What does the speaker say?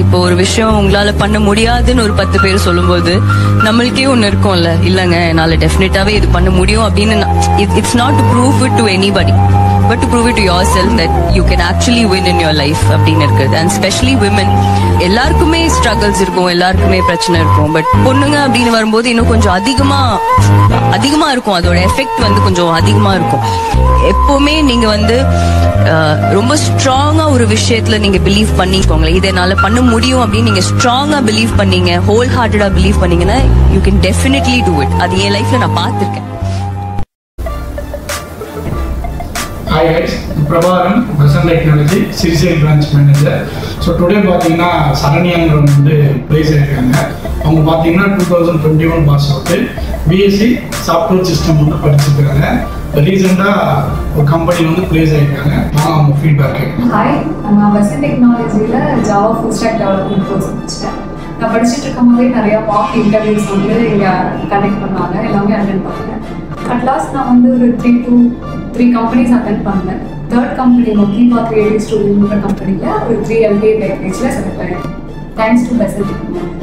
இப்போ ஒரு விஷயம் உங்களால பண்ண முடியாதுன்னு ஒரு பத்து பேர் சொல்லும்போது நம்மளுக்கே ஒண்ணு இருக்கும்ல இல்லங்க என்னால டெஃபினட்டாவே இது பண்ண முடியும் அப்படின்னு it's not to prove it to anybody but to prove it to yourself that you can actually win in your life அப்படின்னு இருக்குது அண்ட் ஸ்பெஷலி விமன் எல்லாருக்குமே ஸ்ட்ரகிள்ஸ் இருக்கும் எல்லாருக்குமே பிரச்சனை இருக்கும் பட் பொண்ணுங்க அப்படின்னு வரும்போது இன்னும் கொஞ்சம் அதிகமா அதிகமா இருக்கும் அதோட எஃபெக்ட் வந்து கொஞ்சம் அதிகமா இருக்கும் எப்பவுமே நீங்க வந்து அஹ், ரொம்ப ஸ்ட்ராங்கா ஒரு விஷயத்துல நீங்க பிலீவ் பண்ணிக்கோங்களேன் இதை என்னால பண்ண முடியும் அப்படின்னு நீங்க ஸ்ட்ராங்கா பிலீவ் பண்ணீங்க ஹோல் ஹார்ட்டடா பிலீவ் பண்ணீங்கன்னா you can definitely do it அது என் லைஃப்ல நான் பார்த்திருக்கேன் hi guys Prabhakaran present technology சிறிசேல் பிரான்ச் மேனேஜர் ஸோ டுடே பார்த்தீங்கன்னா சரண்யாங்கிறவங்க வந்து ப்ளேஸ் ஆயிருக்காங்க அவங்க பார்த்தீங்கன்னா two thousand twenty one pass out BSc software system வந்து படிச்சிருக்காங்க ரீசெண்டாக ஒரு கம்பெனி வந்து ப்ளேஸ் ஆயிருக்காங்க நான் அவங்க ஃபீட்பேக் கேட்கணும் ஹாய் நான் வெஸ்டர்ன் டெக்னாலஜியில் Java full stack development course முடிச்சிட்டேன் நான் படிச்சுட்டு இருக்கும்போதே நிறைய மார்க் இன்டர்வியூஸ் வந்து இங்கே கண்டக்ட் பண்ணாங்க எல்லாமே அட்டென்ட் பண்ணேன் அட் லாஸ்ட் நான் வந்து ஒரு three two three companies attend பண்ணேன் தேர்ட் கம்பெனி மொக்கிபா கிரியேட்டிவ் ஸ்டூடியோங்கிற கம்பெனியில் ஒரு த்ரீ எல்பிஏ பேக்கேஜில் செலக்ட் ஆகிட்டேன் தேங்க்ஸ் டு வெஸ்டர்ன் டெக்னாலஜி